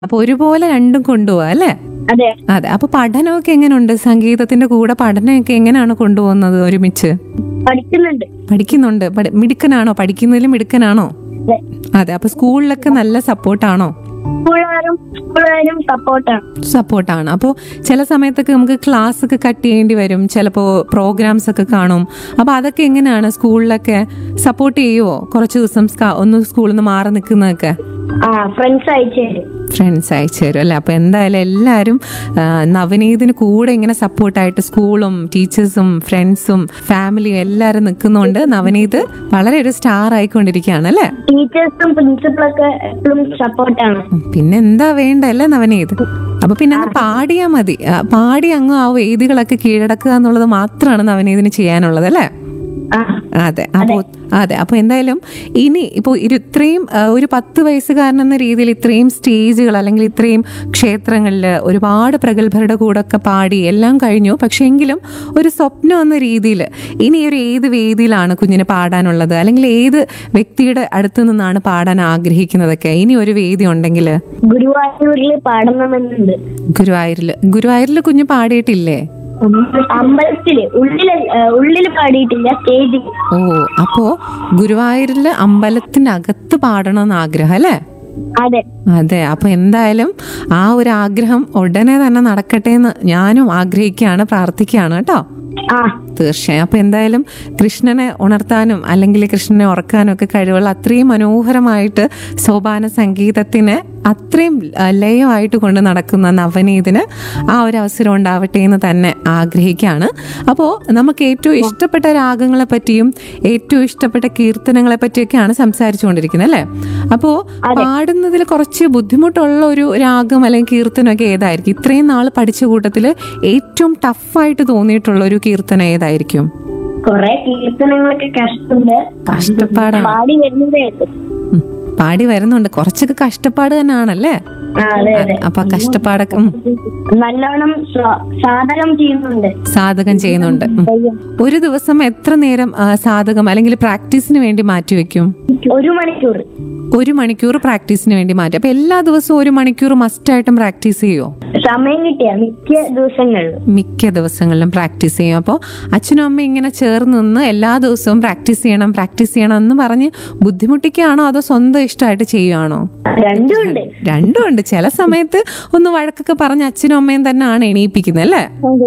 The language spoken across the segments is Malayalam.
അപ്പൊ ഒരുപോലെ രണ്ടും കൊണ്ടുപോവാ അല്ലേ അതെ അതെ അപ്പൊ പഠനമൊക്കെ എങ്ങനെയുണ്ട് സംഗീതത്തിന്റെ കൂടെ പഠനമൊക്കെ എങ്ങനെയാണ് കൊണ്ടുപോകുന്നത് ഒരുമിച്ച് പഠിക്കുന്നുണ്ട് പഠിക്കുന്നുണ്ട് പഠി- മിടുക്കനാണോ പഠിക്കുന്നതിലും മിടുക്കനാണോ അതെ അതെ അപ്പൊ സ്കൂളിലൊക്കെ നല്ല സപ്പോർട്ടാണോ സ്കൂളുകാരും സ്കൂളുകാരും സപ്പോർട്ടാണ് സപ്പോർട്ടാണ് അപ്പോൾ ചില സമയത്തൊക്കെ നമുക്ക് ക്ലാസ് ഒക്കെ കട്ട് ചെയ്യേണ്ടി വരും ചിലപ്പോൾ പ്രോഗ്രാംസ് ഒക്കെ കാണും അപ്പോൾ അതൊക്കെ എങ്ങനെയാണ് സ്കൂളിലൊക്കെ സപ്പോർട്ട് ചെയ്യുമോ കുറച്ച് ദിവസം സ്ക- ഒന്ന് സ്കൂളിൽ നിന്ന് മാറി നിൽക്കുന്നതൊക്കെ ആ ഫ്രണ്ട്സ് അയച്ചു തരും ഫ്രണ്ട്സ് അയച്ചു തരും അല്ലേ അപ്പോൾ എന്തായാലും എല്ലാവരും ആ, നവനീതിന് കൂടെ ഇങ്ങനെ സപ്പോർട്ടായിട്ട് സ്കൂളും ടീച്ചേഴ്സും ഫ്രണ്ട്സും ഫാമിലിയും എല്ലാവരും നിൽക്കുന്നതുകൊണ്ട് നവനീത് വളരെ ഒരു സ്റ്റാർ ആയിക്കൊണ്ടിരിക്കുകയാണ് അല്ലേ ടീച്ചേഴ്സും പ്രിൻസിപ്പളൊക്കെ എപ്പോഴും സപ്പോർട്ടാണ് പിന്നെ എന്താ വേണ്ട അല്ലേ നവനീത് അപ്പൊ പിന്നെ അങ്ങ് പാടിയാ മതി ആ, പാടി അങ്ങ് ആ വേദികളൊക്കെ കീഴടക്കുക എന്നുള്ളത് മാത്രമാണ് നവനീതിന് ചെയ്യാനുള്ളത് അല്ലേ ആ അതെ അപ്പോ അതെ അപ്പൊ എന്തായാലും ഇനി ഇപ്പോൾ ഇത്രയും ആ, ഒരു പത്ത് വയസ്സുകാരൻ എന്ന രീതിയിൽ ഇത്രയും സ്റ്റേജുകൾ അല്ലെങ്കിൽ ഇത്രയും ക്ഷേത്രങ്ങളിൽ ഒരുപാട് പ്രഗത്ഭരുടെ കൂടെ ഒക്കെ പാടി എല്ലാം കഴിഞ്ഞു പക്ഷെ എങ്കിലും ഒരു സ്വപ്നം എന്ന രീതിയിൽ ഇനി ഒരു ഏത് വേദിയിലാണ് കുഞ്ഞിന് പാടാനുള്ളത് അല്ലെങ്കിൽ ഏത് വ്യക്തിയുടെ അടുത്ത് നിന്നാണ് പാടാൻ ആഗ്രഹിക്കുന്നതൊക്കെ ഇനി ഒരു വേദി ഉണ്ടെങ്കിൽ ഗുരുവായൂരിൽ പാടണമെന്നുണ്ട് ഗുരുവായൂരിൽ ഗുരുവായൂരിൽ കുഞ്ഞ് പാടിയിട്ടില്ലേ അമ്പലത്തില് ഉള്ളില് ഉള്ളില് പാടിയിട്ടില്ല സ്റ്റേജിൽ ഓ അപ്പോ ഗുരുവായൂരിൽ അമ്പലത്തിന്റെ അകത്ത് പാടണമെന്ന് ആഗ്രഹം അല്ലേ അതെ അതെ അപ്പൊ എന്തായാലും ആ ഒരു ആഗ്രഹം ഉടനെ തന്നെ നടക്കട്ടെ എന്ന് ഞാനും ആഗ്രഹിക്കുകയാണ് പ്രാർത്ഥിക്കുകയാണ് കേട്ടോ ആ തീർച്ചയായും അപ്പൊ എന്തായാലും കൃഷ്ണനെ ഉണർത്താനും അല്ലെങ്കിൽ കൃഷ്ണനെ ഉറക്കാനും ഒക്കെ കഴിവുള്ള അത്രയും മനോഹരമായിട്ട് സോപാന സംഗീതത്തിന് അത്രയും ആ, ലയമായിട്ട് കൊണ്ട് നടക്കുന്ന നവനീതിന് ആ ഒരു അവസരം ഉണ്ടാവട്ടെ എന്ന് തന്നെ ആഗ്രഹിക്കുകയാണ് അപ്പോൾ നമുക്ക് ഏറ്റവും ഇഷ്ടപ്പെട്ട രാഗങ്ങളെ പറ്റിയും ഏറ്റവും ഇഷ്ടപ്പെട്ട കീർത്തനങ്ങളെ പറ്റിയൊക്കെയാണ് സംസാരിച്ചുകൊണ്ടിരിക്കുന്നത് അല്ലേ അപ്പോൾ പാടുന്നതിൽ കുറച്ച് ബുദ്ധിമുട്ടുള്ള ഒരു രാഗം അല്ലെങ്കിൽ കീർത്തനമൊക്കെ ഏതായിരിക്കും ഇത്രയും നാൾ പഠിച്ച കൂട്ടത്തിൽ ഏറ്റവും ടഫായിട്ട് തോന്നിയിട്ടുള്ള ഒരു കീർത്തനം ഏതായിരിക്കും കൊറേ കീർത്തനങ്ങളൊക്കെ കഷ്ടമുണ്ട് കഷ്ടപ്പാടാണ് പാടി വരുന്നതേ ഉള്ളൂ. ഉം. പാടി വരുന്നുണ്ട് കുറച്ചൊക്കെ കഷ്ടപ്പാട് തന്നെയാണല്ലേ ആ അതെ അതെ അപ്പൊ ആ കഷ്ടപ്പാടൊക്കെ ഉം, നല്ലോണം സ്വ- സാധകം ചെയ്യുന്നുണ്ട് സാധകം ചെയ്യുന്നുണ്ട് ഉം. ഒരു ദിവസം എത്ര നേരം ആ, സാധകം അല്ലെങ്കിൽ പ്രാക്ടീസിന് വേണ്ടി മാറ്റിവെക്കും ഒരു മണിക്കൂർ ഒരു മണിക്കൂർ പ്രാക്ടീസിന് വേണ്ടി മാറ്റി അപ്പൊ എല്ലാ ദിവസവും ഒരു മണിക്കൂർ മസ്റ്റായിട്ടും പ്രാക്ടീസ് ചെയ്യുമോ സമയം കിട്ടിയ മിക്ക ദിവസങ്ങളിലും മിക്ക ദിവസങ്ങളിലും പ്രാക്ടീസ് ചെയ്യും അപ്പോൾ അച്ഛനും അമ്മയും ഇങ്ങനെ ചേർന്ന് നിന്ന് എല്ലാ ദിവസവും പ്രാക്ടീസ് ചെയ്യണം പ്രാക്ടീസ് ചെയ്യണം എന്ന് പറഞ്ഞ് ബുദ്ധിമുട്ടിക്കുകയാണോ അതോ സ്വന്തം ഇഷ്ടമായിട്ട് ചെയ്യുകയാണോ രണ്ടും ഉണ്ട് രണ്ടും ഉണ്ട് ചില സമയത്ത് ഒന്ന് വഴക്കൊക്കെ പറഞ്ഞ് അച്ഛനും അമ്മയും തന്നെയാണ് എണീപ്പിക്കുന്നത് അല്ലേ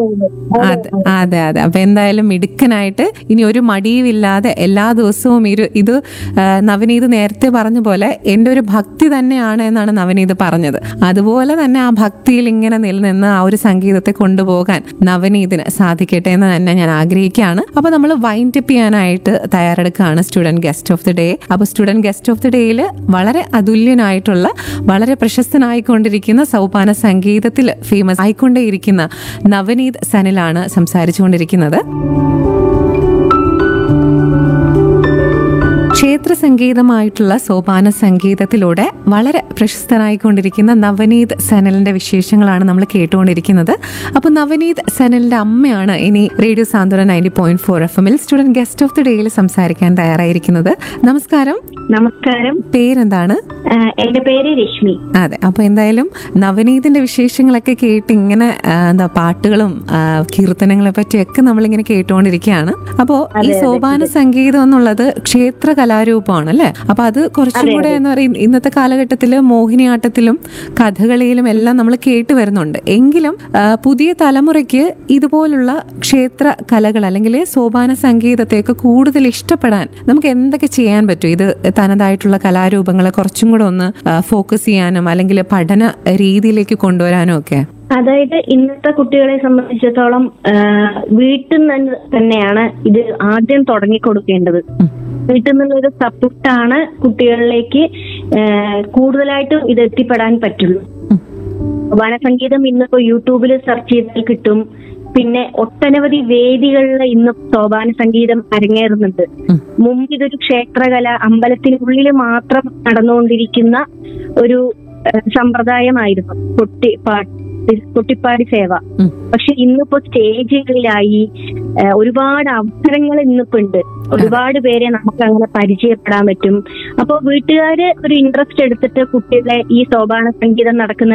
അതെ അതെ അതെ അപ്പൊ എന്തായാലും മിടുക്കനായിട്ട് ഇനി ഒരു മടിയുമില്ലാതെ എല്ലാ ദിവസവും ഇരു ഇത് ആ, നവനീത് നേരത്തെ പറഞ്ഞ പോലെ എൻ്റെ ഒരു ഭക്തി തന്നെയാണ് എന്നാണ് നവനീത് പറഞ്ഞത് അതുപോലെ തന്നെ ആ ഭക്തിയിൽ ഇങ്ങനെ നിലനിന്ന് ആ ഒരു സംഗീതത്തെ കൊണ്ടുപോകാൻ നവനീതിന് സാധിക്കട്ടെ എന്ന് തന്നെ ഞാൻ ആഗ്രഹിക്കുകയാണ് അപ്പൊ നമ്മൾ വൈൻഡ് അപ്പ് ചെയ്യാനായിട്ട് തയ്യാറെടുക്കുകയാണ് student guest of the day അപ്പൊ സ്റ്റുഡന്റ് ഗസ്റ്റ് ഓഫ് ദി ഡേയിൽ വളരെ അതുല്യനായിട്ടുള്ള വളരെ പ്രശസ്തനായിക്കൊണ്ടിരിക്കുന്ന സൗപാന സംഗീതത്തിൽ ഫേമസ് ആയിക്കൊണ്ടേയിരിക്കുന്ന നവനീത് സനിലാണ് സംസാരിച്ചുകൊണ്ടിരിക്കുന്നത് ക്ഷേത്ര സംഗീതമായിട്ടുള്ള സോപാന സംഗീതത്തിലൂടെ വളരെ പ്രശസ്തനായിക്കൊണ്ടിരിക്കുന്ന നവനീത് സനലിന്റെ വിശേഷങ്ങളാണ് നമ്മൾ കേട്ടുകൊണ്ടിരിക്കുന്നത് അപ്പോൾ നവനീത് സനലിന്റെ അമ്മയാണ് ഇനി radio Santhwana ninety point four F എമ്മിൽ സ്റ്റുഡന്റ് ഗസ്റ്റ് ഓഫ് ദി ഡേയിൽ സംസാരിക്കാൻ തയ്യാറായിരിക്കുന്നത് നമസ്കാരം നമസ്കാരം പേരെന്താണ് ആ, എന്റെ പേര് രശ്മി അതെ അപ്പൊ എന്തായാലും നവനീതിന്റെ വിശേഷങ്ങളൊക്കെ കേട്ട് ഇങ്ങനെ ആ, എന്താ പാട്ടുകളും ആ, കീർത്തനങ്ങളെ പറ്റിയൊക്കെ നമ്മളിങ്ങനെ കേട്ടുകൊണ്ടിരിക്കുകയാണ് അപ്പോ ഈ സോപാന സംഗീതം എന്നുള്ളത് ക്ഷേത്ര കലാരൂപമാണ് അല്ലെ അപ്പൊ അത് കുറച്ചും കൂടെ എന്ന് പറയും ഇന്നത്തെ കാലഘട്ടത്തില് മോഹിനിയാട്ടത്തിലും കഥകളിയിലും എല്ലാം നമ്മൾ കേട്ട് വരുന്നുണ്ട് എങ്കിലും ആ, പുതിയ തലമുറയ്ക്ക് ഇതുപോലുള്ള ക്ഷേത്ര കലകൾ അല്ലെങ്കിൽ സോപാന സംഗീതത്തെയൊക്കെ കൂടുതൽ ഇഷ്ടപ്പെടാൻ നമുക്ക് എന്തൊക്കെ ചെയ്യാൻ പറ്റും ഇത് തനതായിട്ടുള്ള കലാരൂപങ്ങളെ കുറച്ചും കൂടെ ഒന്ന് ഫോക്കസ് ചെയ്യാനും അല്ലെങ്കിൽ പഠന രീതിയിലേക്ക് കൊണ്ടുവരാനും ഒക്കെ അതായത് ഇന്നത്തെ കുട്ടികളെ സംബന്ധിച്ചിടത്തോളം ആ, വീട്ടിൽ നിന്ന് തന്നെയാണ് ഇത് ആദ്യം തുടങ്ങി കൊടുക്കേണ്ടത് വീട്ടിൽ നിന്നുള്ളൊരു സപ്പോർട്ടാണ് കുട്ടികളിലേക്ക് ആ, കൂടുതലായിട്ടും ഇത് എത്തിപ്പെടാൻ പറ്റുള്ളൂ വനസംഗീതം ഇന്നിപ്പോ യൂട്യൂബിൽ സെർച്ച് ചെയ്താൽ കിട്ടും പിന്നെ ഒട്ടനവധി വേദികളിൽ ഇന്ന് സോപാന സംഗീതം അരങ്ങേറുന്നുണ്ട് ഉം. മുമ്പ് ഇതൊരു ക്ഷേത്രകല അമ്പലത്തിനുള്ളിൽ മാത്രം നടന്നുകൊണ്ടിരിക്കുന്ന ഒരു ഏഹ്, സമ്പ്രദായമായിരുന്നു കൊട്ടി പാട്ട് കൊട്ടിപ്പാടി സേവ ഉം. പക്ഷെ ഇന്നിപ്പോ സ്റ്റേജുകളിലായി ഏഹ് ഒരുപാട് അവസരങ്ങൾ ഇന്നിപ്പോ ഉണ്ട് ഒരുപാട് പേരെ നമുക്ക് അങ്ങനെ പരിചയപ്പെടാൻ പറ്റും അപ്പോൾ വീട്ടുകാര് ഒരു ഇൻട്രസ്റ്റ് എടുത്തിട്ട് കുട്ടികളെ ഈ സോപാന സംഗീതം നടക്കുന്ന